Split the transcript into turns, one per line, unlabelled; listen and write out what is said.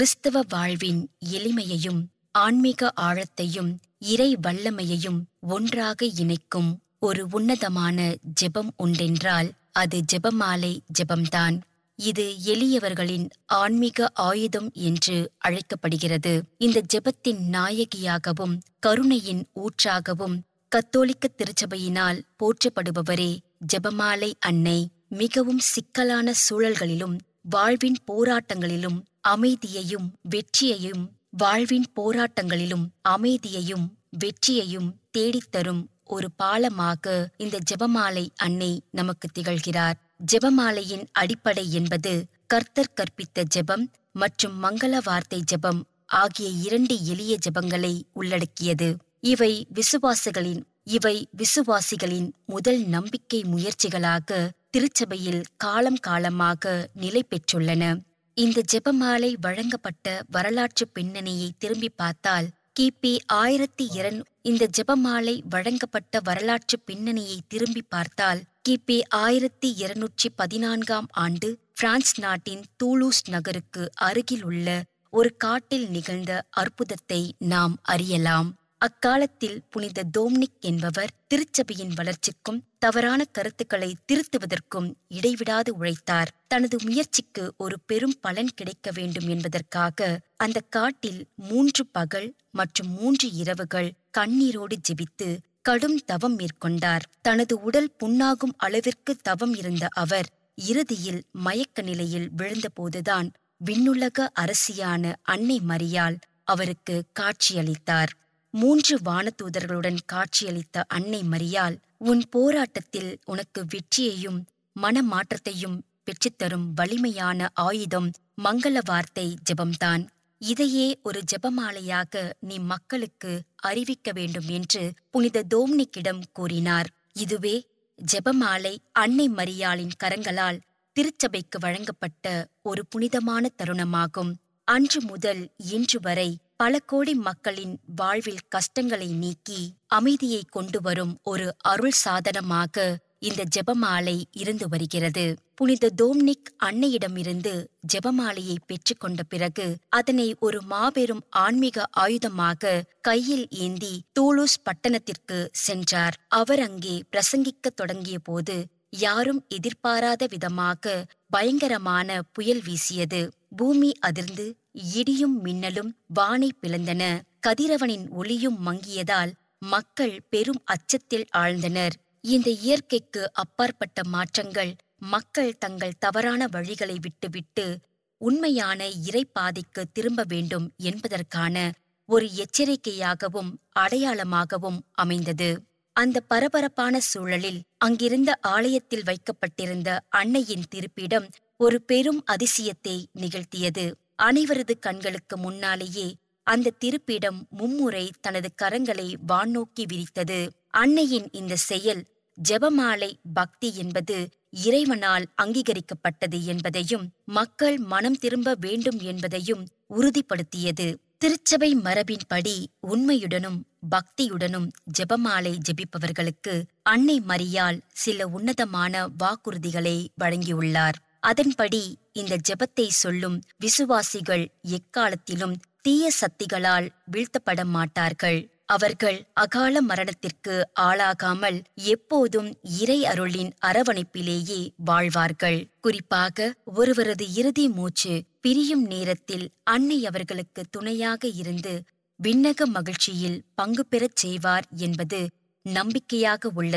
கிறிஸ்தவ வாழ்வின் எளிமையையும் ஆன்மீக ஆழத்தையும் இறை வல்லமையையும் ஒன்றாக இணைக்கும் ஒரு உன்னதமான ஜெபம் உண்டென்றால் அது ஜெபமாலை ஜெபம்தான் இது எளியவர்களின் ஆன்மீக ஆயுதம் என்று அழைக்கப்படுகிறது இந்த ஜெபத்தின் நாயகியாகவும் கருணையின் ஊற்றாகவும் கத்தோலிக்க திருச்சபையினால் போற்றப்படுபவரே ஜெபமாலை அன்னை மிகவும் சிக்கலான சூழல்களிலும் வாழ்வின் போராட்டங்களிலும் அமைதியையும் வெற்றியையும் வாழ்வின் போராட்டங்களிலும் அமைதியையும் வெற்றியையும் தேடித்தரும் ஒரு பாலமாக இந்த ஜெபமாலை அன்னை நமக்கு திகழ்கிறார் ஜெபமாலையின் அடிப்படை என்பது கர்த்தர் கற்பித்த ஜெபம் மற்றும் மங்கள வார்த்தை ஜெபம் ஆகிய இரண்டு எளிய ஜெபங்களை உள்ளடக்கியது இவை விசுவாசிகளின் இவை விசுவாசிகளின் முதல் நம்பிக்கை முயற்சிகளாக திருச்சபையில் காலம் காலமாக நிலை பெற்றுள்ளன இந்த ஜெபமாலை வழங்கப்பட்ட வரலாற்று பின்னணியை திரும்பி பார்த்தால் கிபி ஆயிரத்தி இரண் இந்த ஜெபமாலை வழங்கப்பட்ட வரலாற்று பின்னணியை திரும்பி பார்த்தால் கிபி ஆயிரத்தி இருநூற்றி பதினான்காம் ஆண்டு பிரான்ஸ் நாட்டின் தூலூஸ் நகருக்கு அருகில் உள்ள ஒரு காட்டில் நிகழ்ந்த அற்புதத்தை நாம் அறியலாம் அக்காலத்தில் புனித டோம்னிக் என்பவர் திருச்சபையின் வளர்ச்சிக்கும் தவறான கருத்துக்களை திருத்துவதற்கும் இடைவிடாது உழைத்தார் தனது முயற்சிக்கு ஒரு பெரும் பலன் கிடைக்க வேண்டும் என்பதற்காக அந்த காட்டில் மூன்று பகல் மற்றும் மூன்று இரவுகள் கண்ணீரோடு ஜெபித்து கடும் தவம் மேற்கொண்டார் தனது உடல் புண்ணாகும் அளவிற்கு தவம் இருந்த அவர் இறுதியில் மயக்க நிலையில் விழுந்தபோதுதான் விண்ணுலக அரசியான அன்னை மரியாள் அவருக்கு காட்சியளித்தார் மூன்று வானதூதர்களுடன் காட்சியளித்த அன்னை மரியாள் உன் போராட்டத்தில் உனக்கு வெற்றியையும் மனமாற்றத்தையும் பெற்றுத்தரும் வலிமையான ஆயுதம் மங்கள வார்த்தை ஜெபம்தான் இதையே ஒரு ஜெபமாலையாக நீ மக்களுக்கு அறிவிக்க வேண்டும் என்று புனித டோம்னிக்கிடம் கூறினார் இதுவே ஜெபமாலை அன்னை மரியாளின் கரங்களால் திருச்சபைக்கு வழங்கப்பட்ட ஒரு புனிதமான தருணமாகும் அன்று முதல் இன்று வரை பல கோடி மக்களின் வாழ்வில் கஷ்டங்களை நீக்கி அமைதியை கொண்டு வரும் ஒரு அருள் சாதனமாக இந்த ஜெபமாலை இருந்து வருகிறது புனித டோம்னிக் அன்னையிடமிருந்து ஜெபமாலையை பெற்றுக்கொண்ட பிறகு அதனை ஒரு மாபெரும் ஆன்மீக ஆயுதமாக கையில் ஏந்தி தூலூஸ் பட்டணத்திற்கு சென்றார் அவர் அங்கே பிரசங்கிக்கத் தொடங்கிய போது யாரும் எதிர்பாராத விதமாக பயங்கரமான புயல் வீசியது பூமி அதிர்ந்து இடியும் மின்னலும் வானை பிளந்தன கதிரவனின் ஒளியும் மங்கியதால் மக்கள் பெரும் அச்சத்தில் ஆழ்ந்தனர் இந்த இயற்கைக்கு அப்பாற்பட்ட மாற்றங்கள் மக்கள் தங்கள் தவறான வழிகளை விட்டுவிட்டு உண்மையான இறைப்பாதைக்கு திரும்ப வேண்டும் என்பதற்கான ஒரு எச்சரிக்கையாகவும் அடையாளமாகவும் அமைந்தது அந்த பரபரப்பான சூழலில் அங்கிருந்த ஆலயத்தில் வைக்கப்பட்டிருந்த அன்னையின் திருப்பிடம் ஒரு பெரும் அதிசயத்தை நிகழ்த்தியது அனைவரது கண்களுக்கு முன்னாலேயே அந்த திருப்பிடம் மும்முறை தனது கரங்களை வானோக்கி விரித்தது அன்னையின் இந்த செயல் ஜெபமாலை பக்தி என்பது இறைவனால் அங்கீகரிக்கப்பட்டது என்பதையும் மக்கள் மனம் திரும்ப வேண்டும் என்பதையும் உறுதிப்படுத்தியது திருச்சபை மரபின்படி உண்மையுடனும் பக்தியுடனும் ஜெபமாலை ஜெபிப்பவர்களுக்கு அன்னை மரியாள் சில உன்னதமான வாக்குறுதிகளை வழங்கியுள்ளார் அதன்படி இந்த ஜெபத்தை சொல்லும் விசுவாசிகள் எக்காலத்திலும் தீய சக்திகளால் வீழ்த்தப்பட மாட்டார்கள் அவர்கள் அகால மரணத்திற்கு ஆளாகாமல் எப்போதும் இறை அருளின் அரவணைப்பிலேயே வாழ்வார்கள் குறிப்பாக ஒருவரது இறுதி மூச்சு பிரியும் நேரத்தில் அன்னை அவர்களுக்கு துணையாக இருந்து விண்ணக மகிழ்ச்சியில் பங்கு பெறச் செய்வார் என்பது நம்பிக்கையாக உள்ளது